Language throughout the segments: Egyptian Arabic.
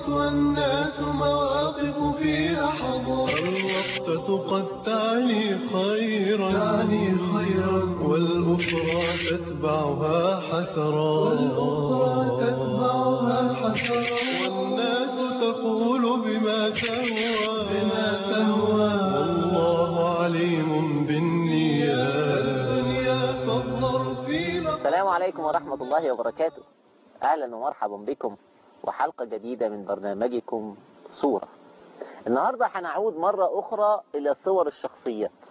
قصص والناس مواقف فيها حظى الوقفة قد تعني خيرا تعني خيرا والأخرى تتبعها حسرا والأخرى تتبعها حسرا والناس تقول بما تهوى بما تهوى والله عليم بالنيات الدنيا تظهر في السلام عليكم ورحمة الله وبركاته أهلا ومرحبا بكم وحلقة جديدة من برنامجكم صورة النهاردة هنعود مرة أخرى إلى صور الشخصيات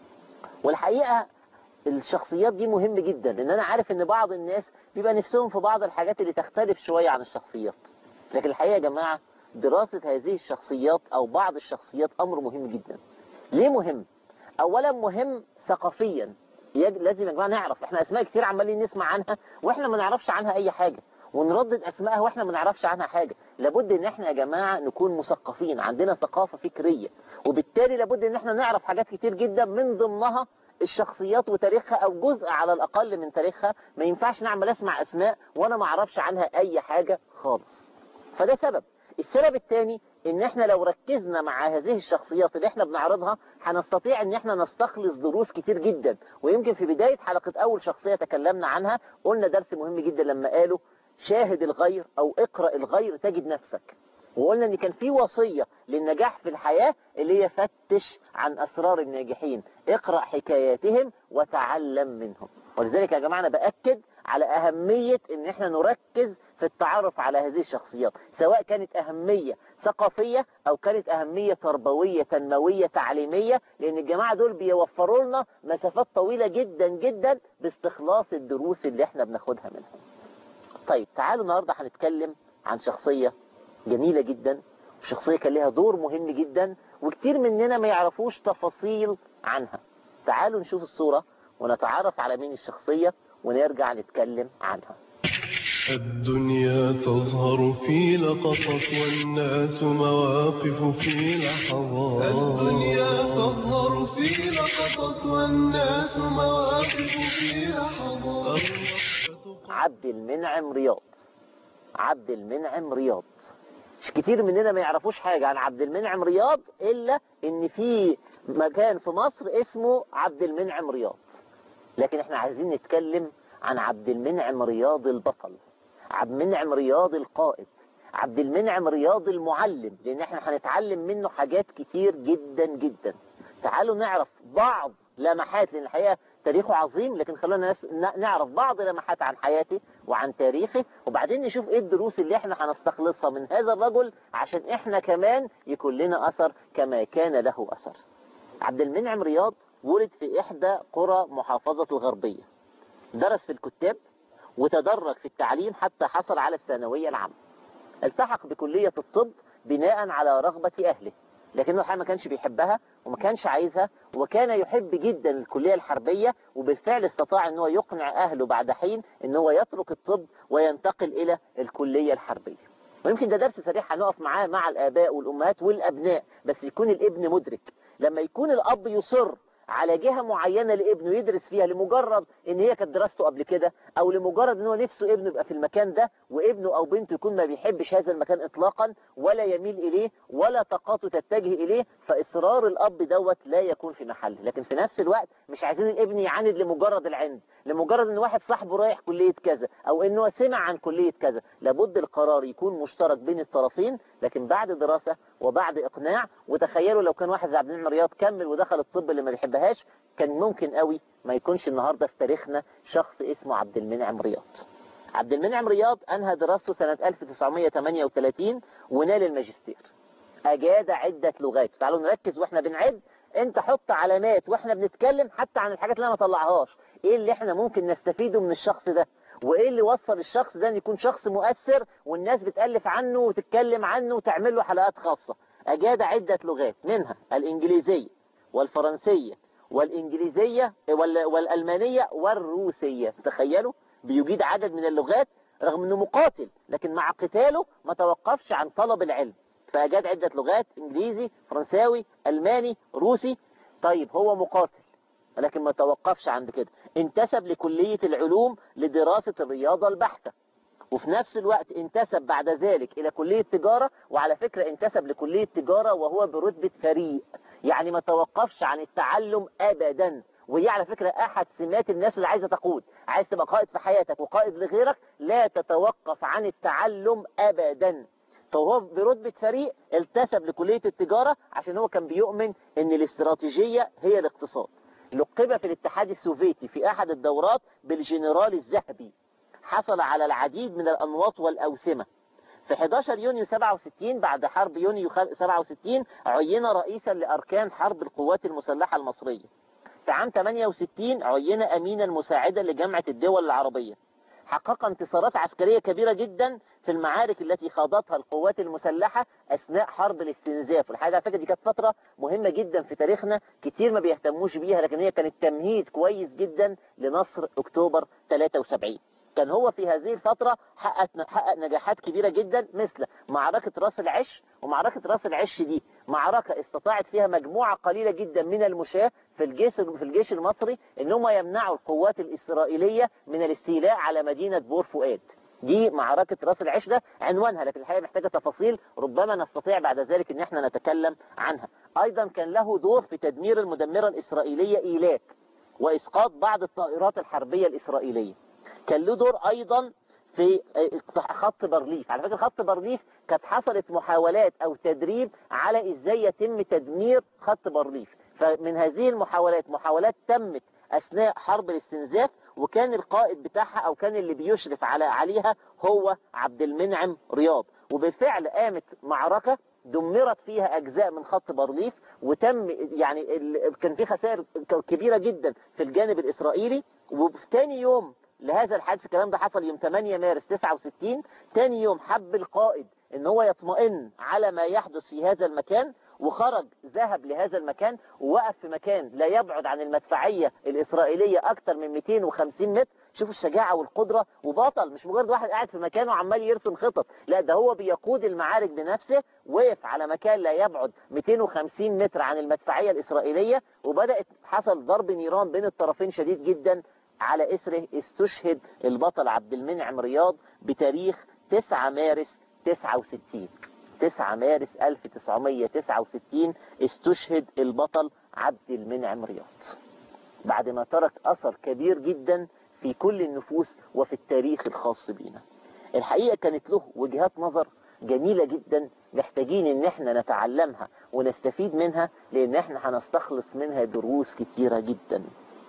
والحقيقة الشخصيات دي مهم جدا لأن أنا عارف إن بعض الناس بيبقى نفسهم في بعض الحاجات اللي تختلف شوية عن الشخصيات لكن الحقيقة يا جماعة دراسة هذه الشخصيات أو بعض الشخصيات أمر مهم جدا ليه مهم؟ أولا مهم ثقافيا يج- لازم يا جماعة نعرف احنا أسماء كتير عمالين نسمع عنها واحنا ما نعرفش عنها أي حاجة ونردد أسمائها واحنا ما نعرفش عنها حاجة لابد ان احنا يا جماعة نكون مثقفين عندنا ثقافة فكرية وبالتالي لابد ان احنا نعرف حاجات كتير جدا من ضمنها الشخصيات وتاريخها او جزء على الاقل من تاريخها ما ينفعش نعمل اسمع اسماء وانا ما اعرفش عنها اي حاجة خالص فده سبب السبب الثاني ان احنا لو ركزنا مع هذه الشخصيات اللي احنا بنعرضها هنستطيع ان احنا نستخلص دروس كتير جدا ويمكن في بداية حلقة اول شخصية تكلمنا عنها قلنا درس مهم جدا لما قالوا شاهد الغير او اقرأ الغير تجد نفسك وقلنا ان كان في وصية للنجاح في الحياة اللي هي فتش عن اسرار الناجحين اقرأ حكاياتهم وتعلم منهم ولذلك يا جماعة انا باكد على اهمية ان احنا نركز في التعرف على هذه الشخصيات سواء كانت اهمية ثقافية او كانت اهمية تربوية تنموية تعليمية لان الجماعة دول بيوفروا لنا مسافات طويلة جدا جدا باستخلاص الدروس اللي احنا بناخدها منهم طيب تعالوا النهاردة هنتكلم عن شخصية جميلة جدا شخصية كان لها دور مهم جدا وكتير مننا ما يعرفوش تفاصيل عنها تعالوا نشوف الصورة ونتعرف على مين الشخصية ونرجع نتكلم عنها الدنيا تظهر في لقطة والناس مواقف في لحظات الدنيا تظهر في لقطة والناس مواقف في لحظات عبد المنعم رياض عبد المنعم رياض مش كتير مننا ما يعرفوش حاجة عن عبد المنعم رياض إلا إن في مكان في مصر اسمه عبد المنعم رياض لكن احنا عايزين نتكلم عن عبد المنعم رياض البطل عبد المنعم رياض القائد عبد المنعم رياض المعلم لان احنا هنتعلم منه حاجات كتير جدا جدا تعالوا نعرف بعض لمحات لان الحقيقة تاريخه عظيم لكن خلونا نس- ن- نعرف بعض لمحات عن حياته وعن تاريخه وبعدين نشوف ايه الدروس اللي احنا هنستخلصها من هذا الرجل عشان احنا كمان يكون لنا اثر كما كان له اثر عبد المنعم رياض ولد في إحدى قرى محافظة الغربية درس في الكتاب وتدرج في التعليم حتى حصل على الثانوية العامة التحق بكلية الطب بناء على رغبة أهله لكنه الحقيقة ما كانش بيحبها وما كانش عايزها وكان يحب جدا الكلية الحربية وبالفعل استطاع ان هو يقنع أهله بعد حين ان هو يترك الطب وينتقل إلى الكلية الحربية ويمكن ده درس سريع هنقف معاه مع الآباء والأمهات والأبناء بس يكون الابن مدرك لما يكون الأب يصر على جهة معينة لابنه يدرس فيها لمجرد ان هي كانت دراسته قبل كده او لمجرد ان هو نفسه ابنه يبقى في المكان ده وابنه او بنته يكون ما بيحبش هذا المكان اطلاقا ولا يميل اليه ولا طاقاته تتجه اليه فاصرار الاب دوت لا يكون في محله لكن في نفس الوقت مش عايزين الابن يعاند لمجرد العند لمجرد ان واحد صاحبه رايح كلية كذا او انه سمع عن كلية كذا لابد القرار يكون مشترك بين الطرفين لكن بعد دراسة وبعد اقناع وتخيلوا لو كان واحد زي عبد المنعم رياض كمل ودخل الطب اللي ما بيحبهاش كان ممكن قوي ما يكونش النهاردة في تاريخنا شخص اسمه عبد المنعم رياض عبد المنعم رياض انهى دراسته سنة 1938 ونال الماجستير اجاد عدة لغات تعالوا نركز واحنا بنعد انت حط علامات واحنا بنتكلم حتى عن الحاجات اللي انا ما طلعهاش ايه اللي احنا ممكن نستفيده من الشخص ده وايه اللي وصل الشخص ده ان يكون شخص مؤثر والناس بتألف عنه وتتكلم عنه وتعمل له حلقات خاصة اجاد عدة لغات منها الانجليزية والفرنسية والانجليزية وال- والالمانية والروسية تخيلوا بيجيد عدد من اللغات رغم انه مقاتل لكن مع قتاله ما توقفش عن طلب العلم فأجاد عدة لغات إنجليزي فرنساوي ألماني روسي طيب هو مقاتل لكن ما توقفش عند كده انتسب لكلية العلوم لدراسة الرياضة البحتة وفي نفس الوقت انتسب بعد ذلك إلى كلية تجارة وعلى فكرة انتسب لكلية تجارة وهو برتبة فريق يعني ما توقفش عن التعلم أبدا وهي على فكرة أحد سمات الناس اللي عايزة تقود عايز تبقى قائد في حياتك وقائد لغيرك لا تتوقف عن التعلم أبدا فهو برتبة فريق التسب لكلية التجارة عشان هو كان بيؤمن ان الاستراتيجية هي الاقتصاد لقب في الاتحاد السوفيتي في احد الدورات بالجنرال الذهبي حصل على العديد من الانواط والاوسمة في 11 يونيو 67 بعد حرب يونيو 67 عين رئيسا لاركان حرب القوات المسلحة المصرية في عام 68 عين امينا مساعدا لجامعة الدول العربية حقق انتصارات عسكرية كبيرة جدا في المعارك التي خاضتها القوات المسلحة أثناء حرب الاستنزاف والحقيقة على فكرة دي كانت فترة مهمة جدا في تاريخنا كتير ما بيهتموش بيها لكن هي كانت تمهيد كويس جدا لنصر أكتوبر 73 كان هو في هذه الفترة حقق حقق نجاحات كبيرة جدا مثل معركة راس العش ومعركة راس العش دي معركة استطاعت فيها مجموعة قليلة جدا من المشاة في الجيش في الجيش المصري ان هم يمنعوا القوات الإسرائيلية من الاستيلاء على مدينة بور فؤاد دي معركة راس العش ده عنوانها لكن الحقيقة محتاجة تفاصيل ربما نستطيع بعد ذلك ان احنا نتكلم عنها ايضا كان له دور في تدمير المدمرة الإسرائيلية إيلاك وإسقاط بعض الطائرات الحربية الإسرائيلية كان له دور ايضا في خط بارليف على فكرة خط بارليف كانت حصلت محاولات او تدريب على ازاي يتم تدمير خط بارليف فمن هذه المحاولات محاولات تمت اثناء حرب الاستنزاف وكان القائد بتاعها او كان اللي بيشرف على عليها هو عبد المنعم رياض وبالفعل قامت معركة دمرت فيها اجزاء من خط بارليف وتم يعني كان في خسائر كبيرة جدا في الجانب الاسرائيلي وفي تاني يوم لهذا الحادث الكلام ده حصل يوم 8 مارس 69 تاني يوم حب القائد ان هو يطمئن على ما يحدث في هذا المكان وخرج ذهب لهذا المكان ووقف في مكان لا يبعد عن المدفعية الإسرائيلية أكثر من 250 متر شوفوا الشجاعة والقدرة وبطل مش مجرد واحد قاعد في مكانه وعمال يرسم خطط لا ده هو بيقود المعارك بنفسه وقف على مكان لا يبعد 250 متر عن المدفعية الإسرائيلية وبدأت حصل ضرب نيران بين الطرفين شديد جدا على اسره استشهد البطل عبد المنعم رياض بتاريخ 9 مارس 69 9 مارس 1969 استشهد البطل عبد المنعم رياض بعد ما ترك أثر كبير جدا في كل النفوس وفي التاريخ الخاص بينا الحقيقة كانت له وجهات نظر جميلة جدا محتاجين ان احنا نتعلمها ونستفيد منها لان احنا هنستخلص منها دروس كتيرة جدا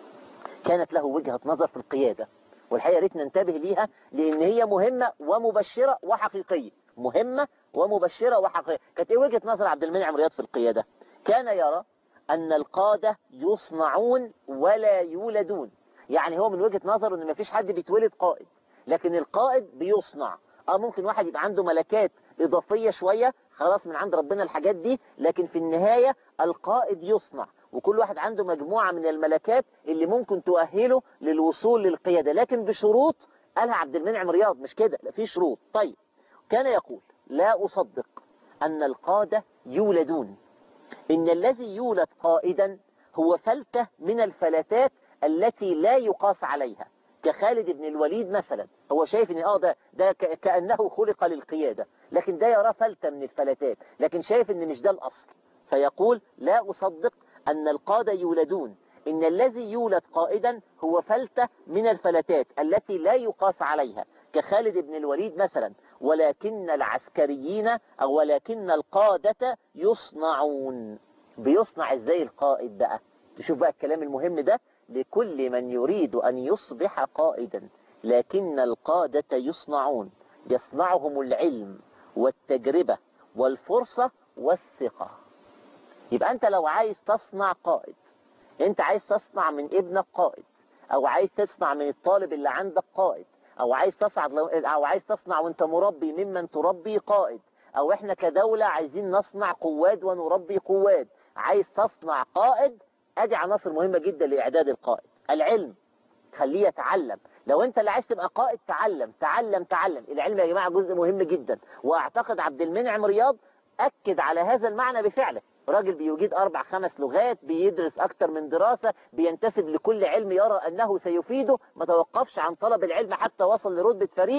كانت له وجهة نظر في القيادة والحقيقة ريت ننتبه ليها لان هي مهمة ومبشرة وحقيقية مهمة ومبشرة وحقيقية كانت ايه وجهة نظر عبد المنعم رياض في القيادة كان يرى ان القادة يصنعون ولا يولدون يعني هو من وجهة نظره ان مفيش حد بيتولد قائد لكن القائد بيصنع اه ممكن واحد يبقى عنده ملكات اضافية شوية خلاص من عند ربنا الحاجات دي لكن في النهاية القائد يصنع وكل واحد عنده مجموعة من الملكات اللي ممكن تؤهله للوصول للقيادة لكن بشروط قالها عبد المنعم رياض مش كده لا في شروط طيب كان يقول لا أصدق أن القادة يولدون إن الذي يولد قائدا هو فلتة من الفلتات التي لا يقاس عليها كخالد بن الوليد مثلا هو شايف ان اه ده ده كأنه خلق للقيادة لكن ده يرى فلتة من الفلتات لكن شايف ان مش ده الأصل فيقول لا أصدق أن القادة يولدون إن الذي يولد قائدا هو فلتة من الفلتات التي لا يقاس عليها كخالد بن الوليد مثلا ولكن العسكريين أو ولكن القادة يصنعون بيصنع ازاي القائد بقى تشوف بقى الكلام المهم ده لكل من يريد أن يصبح قائدا لكن القادة يصنعون يصنعهم العلم والتجربة والفرصة والثقة يبقى أنت لو عايز تصنع قائد أنت عايز تصنع من ابنك قائد أو عايز تصنع من الطالب اللي عندك قائد أو عايز تصعد أو عايز تصنع وأنت مربي ممن تربي قائد أو إحنا كدولة عايزين نصنع قواد ونربي قواد عايز تصنع قائد ادي عناصر مهمة جدا لإعداد القائد العلم خليه يتعلم لو انت اللي عايز تبقى قائد تعلم تعلم تعلم العلم يا جماعة جزء مهم جدا واعتقد عبد المنعم رياض اكد على هذا المعنى بفعله راجل بيجيد أربع خمس لغات بيدرس أكتر من دراسة بينتسب لكل علم يرى أنه سيفيده ما توقفش عن طلب العلم حتى وصل لرتبة فريق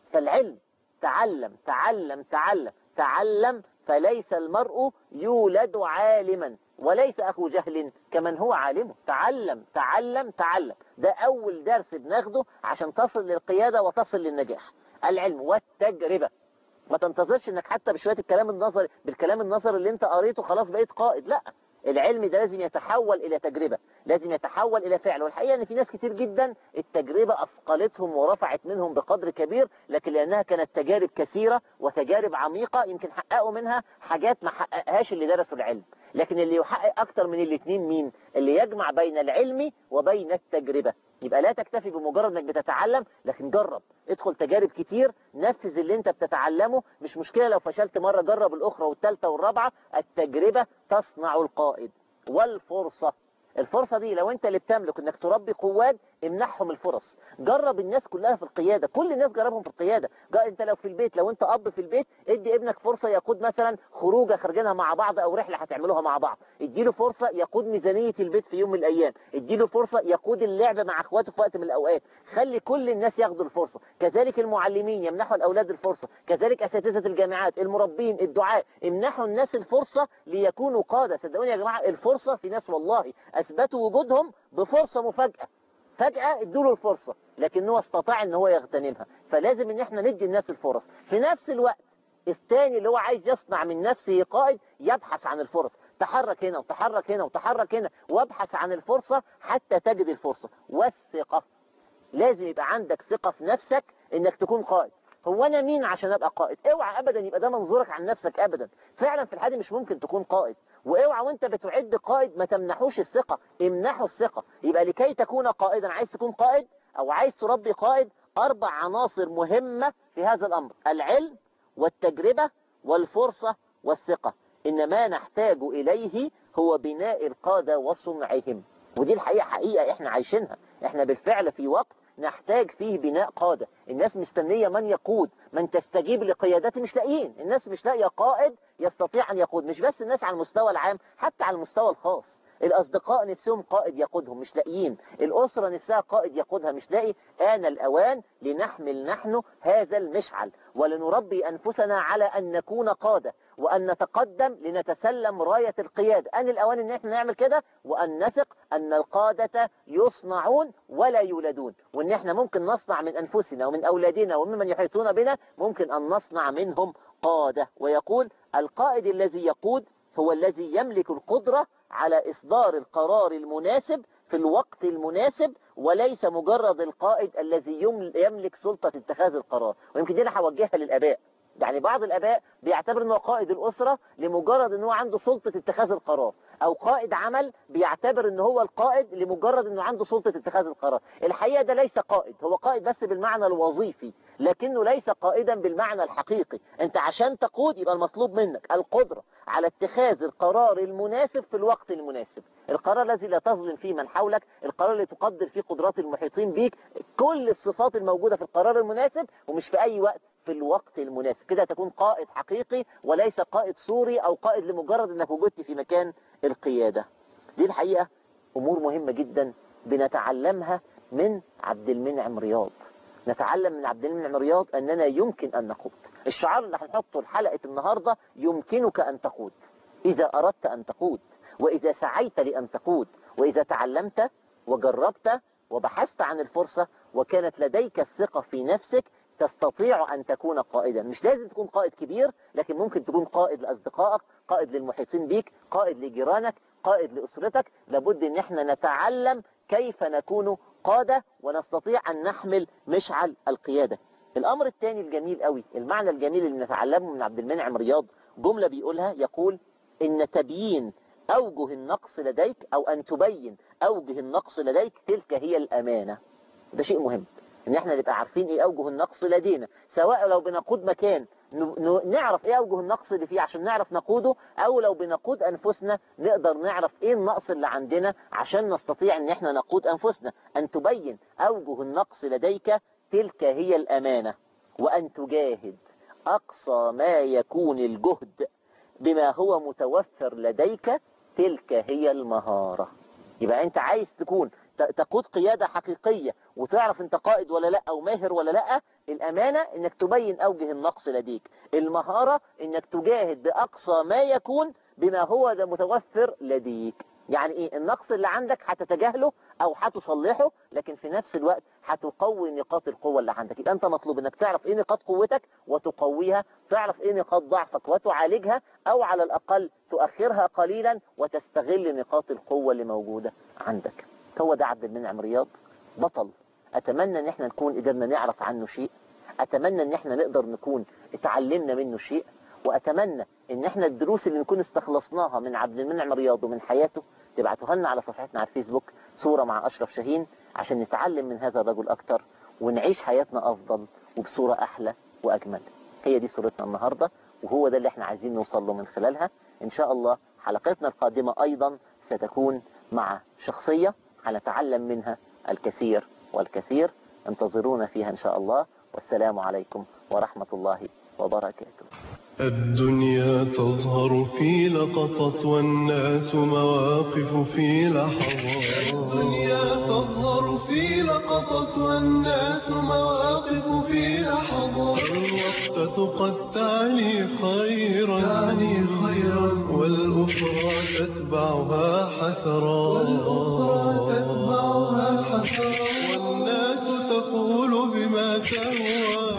فالعلم تعلم تعلم تعلم تعلم فليس المرء يولد عالما وليس أخو جهل كمن هو عالمه تعلم تعلم تعلم ده أول درس بناخده عشان تصل للقيادة وتصل للنجاح العلم والتجربة ما تنتظرش انك حتى بشوية الكلام النظري بالكلام النظري اللي انت قريته خلاص بقيت قائد لا العلم ده لازم يتحول إلى تجربة لازم يتحول إلى فعل والحقيقة أن في ناس كتير جدا التجربة أثقلتهم ورفعت منهم بقدر كبير لكن لأنها كانت تجارب كثيرة وتجارب عميقة يمكن حققوا منها حاجات ما حققهاش اللي درسوا العلم لكن اللي يحقق أكتر من الاثنين مين اللي يجمع بين العلم وبين التجربة يبقى لا تكتفي بمجرد انك بتتعلم لكن جرب ادخل تجارب كتير نفذ اللي انت بتتعلمه مش مشكلة لو فشلت مرة جرب الاخرى والثالثة والرابعة التجربة تصنع القائد والفرصة الفرصة دي لو انت اللي بتملك انك تربي قواد امنحهم الفرص جرب الناس كلها في القيادة كل الناس جربهم في القيادة انت لو في البيت لو انت اب في البيت ادي ابنك فرصة يقود مثلا خروجه خارجينها مع بعض او رحلة هتعملوها مع بعض اديله فرصة يقود ميزانية البيت في يوم من الايام اديله فرصة يقود اللعب مع اخواته في وقت من الاوقات خلي كل الناس ياخدوا الفرصة كذلك المعلمين يمنحوا الاولاد الفرصة كذلك اساتذة الجامعات المربين الدعاء امنحوا الناس الفرصة ليكونوا قادة صدقوني يا جماعة الفرصة في ناس والله اثبتوا وجودهم بفرصة مفاجأة فجأة ادوله الفرصة لكن هو استطاع ان هو يغتنمها فلازم ان احنا ندي الناس الفرص في نفس الوقت الثاني اللي هو عايز يصنع من نفسه قائد يبحث عن الفرص تحرك هنا وتحرك هنا وتحرك هنا وابحث عن الفرصة حتى تجد الفرصة والثقة لازم يبقى عندك ثقة في نفسك انك تكون قائد هو انا مين عشان ابقى قائد اوعى ابدا يبقى ده منظورك عن نفسك ابدا فعلا في الحاجة مش ممكن تكون قائد واوعى وانت بتعد قائد ما تمنحوش الثقة امنحوا الثقة يبقى لكي تكون قائدا عايز تكون قائد او عايز تربي قائد اربع عناصر مهمة في هذا الامر العلم والتجربة والفرصة والثقة إن ما نحتاج إليه هو بناء القادة وصنعهم ودي الحقيقة حقيقة إحنا عايشينها إحنا بالفعل في وقت نحتاج فيه بناء قادة الناس مستنية من يقود من تستجيب لقيادته مش لاقيين الناس مش لاقية قائد يستطيع أن يقود مش بس الناس على المستوى العام حتى على المستوى الخاص الأصدقاء نفسهم قائد يقودهم مش لاقيين الأسرة نفسها قائد يقودها مش لاقي آن الأوان لنحمل نحن هذا المشعل ولنربي أنفسنا على أن نكون قادة وأن نتقدم لنتسلم راية القيادة أن الأوان أن احنا نعمل كده وأن نثق أن القادة يصنعون ولا يولدون وأن احنا ممكن نصنع من أنفسنا ومن أولادنا وممن يحيطون بنا ممكن أن نصنع منهم قادة ويقول القائد الذي يقود هو الذي يملك القدرة على إصدار القرار المناسب في الوقت المناسب وليس مجرد القائد الذي يملك سلطة اتخاذ القرار ويمكن دي أنا هوجهها للآباء يعني بعض الآباء بيعتبر أنه قائد الأسرة لمجرد أنه عنده سلطة اتخاذ القرار أو قائد عمل بيعتبر أنه هو القائد لمجرد أنه عنده سلطة اتخاذ القرار الحقيقة ده ليس قائد هو قائد بس بالمعنى الوظيفي لكنه ليس قائدا بالمعنى الحقيقي أنت عشان تقود يبقى المطلوب منك القدرة على اتخاذ القرار المناسب في الوقت المناسب القرار الذي لا تظلم فيه من حولك القرار اللي تقدر فيه قدرات المحيطين بيك كل الصفات الموجودة في القرار المناسب ومش في أي وقت في الوقت المناسب كده تكون قائد حقيقي وليس قائد صوري أو قائد لمجرد أنك وجدت في مكان القيادة دي الحقيقة أمور مهمة جدا بنتعلمها من عبد المنعم رياض نتعلم من عبد المنعم رياض أننا يمكن أن نقود الشعار اللي هنحطه لحلقة النهاردة يمكنك أن تقود إذا أردت أن تقود وإذا سعيت لأن تقود وإذا تعلمت وجربت وبحثت عن الفرصة وكانت لديك الثقة في نفسك تستطيع أن تكون قائدا مش لازم تكون قائد كبير لكن ممكن تكون قائد لأصدقائك قائد للمحيطين بيك قائد لجيرانك قائد لأسرتك لابد أن احنا نتعلم كيف نكون قادة ونستطيع أن نحمل مشعل القيادة الأمر الثاني الجميل قوي المعنى الجميل اللي نتعلمه من عبد المنعم رياض جملة بيقولها يقول إن تبيين أوجه النقص لديك أو أن تبين أوجه النقص لديك تلك هي الأمانة ده شيء مهم ان احنا نبقى عارفين ايه اوجه النقص لدينا سواء لو بنقود مكان نعرف ايه اوجه النقص اللي فيه عشان نعرف نقوده او لو بنقود انفسنا نقدر نعرف ايه النقص اللي عندنا عشان نستطيع ان احنا نقود انفسنا ان تبين اوجه النقص لديك تلك هي الامانة وان تجاهد اقصى ما يكون الجهد بما هو متوفر لديك تلك هي المهارة يبقى انت عايز تكون ت- تقود قيادة حقيقية وتعرف انت قائد ولا لا او ماهر ولا لا الامانة انك تبين اوجه النقص لديك المهارة انك تجاهد باقصى ما يكون بما هو ده متوفر لديك يعني ايه النقص اللي عندك هتتجاهله او هتصلحه لكن في نفس الوقت هتقوي نقاط القوة اللي عندك يبقى انت مطلوب انك تعرف ايه نقاط قوتك وتقويها تعرف ايه نقاط ضعفك وتعالجها او على الاقل تؤخرها قليلا وتستغل نقاط القوة اللي موجودة عندك هو ده عبد المنعم رياض بطل اتمنى ان احنا نكون قدرنا نعرف عنه شيء اتمنى ان احنا نقدر نكون اتعلمنا منه شيء واتمنى ان احنا الدروس اللي نكون استخلصناها من عبد المنعم رياض ومن حياته تبعتوها لنا على صفحتنا على الفيسبوك صورة مع اشرف شاهين عشان نتعلم من هذا الرجل اكتر ونعيش حياتنا افضل وبصورة احلى واجمل هي دي صورتنا النهاردة وهو ده اللي احنا عايزين نوصل له من خلالها ان شاء الله حلقتنا القادمة ايضا ستكون مع شخصية هنتعلم منها الكثير والكثير انتظرونا فيها ان شاء الله والسلام عليكم ورحمة الله وبركاته الدنيا تظهر في لقطة والناس مواقف في لحظات الدنيا تظهر في لقطة والناس مواقف في لحظات الوقتة قد تعني خيرا تعني خيرا والأخرى تتبعها حسرات والأخرى تتبعها حسرات والناس تقول بما تهوى